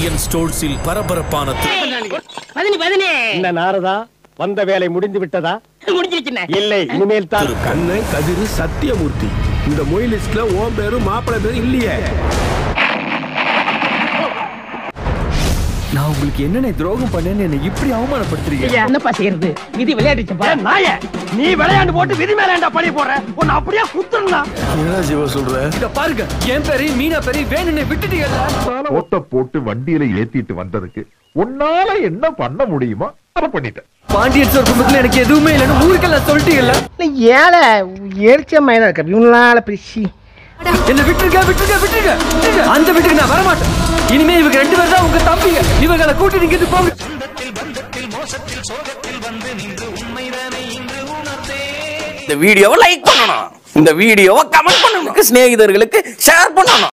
பாண்டியன் ஸ்டோர்ஸில் பரபரப்பான தி- பதினி பதினி என்ன நாரதா வந்த வேலை முடிந்து விட்டதா முடிஞ்சிருச்சுண்ணே இல்லை இனிமேல் தான் கண்ணன் கதிரு சத்தியமூர்த்தி இந்த மொய் லிஸ்ட்ல ஓம் பேரும் மாப்பிள்ளை பேரும் இல்லையே நான் உங்களுக்கு என்னென்ன துரோகம் பண்ணேன்னு என்னை இப்படி அவமானப்படுத்துறீங்க என்னப்பா செய்யறது விதி விளையாடுச்சுப்பா நாய நீ விளையாண்டு போட்டு விதி மேலேண்டா பழி போடுற உன்னை அப்படியே குத்துறா என்ன ஜீவா சொல்ற இத பாருங்க என் பேரு மீனா பேரு வேணும்னு விட்டுட்டீங்கல்ல ஓட்ட போட்டு வண்டியில ஏத்திட்டு வந்ததுக்கு உன்னால என்ன பண்ண முடியுமோ அதை பண்ணிட்டேன் பாண்டியன் சார் குடும்பத்துல எனக்கு எதுவுமே இல்லைன்னு ஊருக்கெல்லாம் சொல்லிட்டீங்கல்ல ஏழை எரிச்ச மயனா இருக்க இவனால பிரிச்சு என்ன விட்டுருங்க விட்டுருங்க விட்டுருங்க விட்டுருங்க. அந்த வீட்டுக்கு நான் வரமாட்டேன் இனிமே இவங்க ரெண்டு பேரும் தான் உங்க தம்பிங்க இவங்களை கூட்டி நீங்க இருந்து போங்க இந்த வீடியோவை லைக் பண்ணணும் இந்த வீடியோவை கமெண்ட் பண்ணணும் சிநேகிதர்களுக்கு ஷேர் பண்ணணும்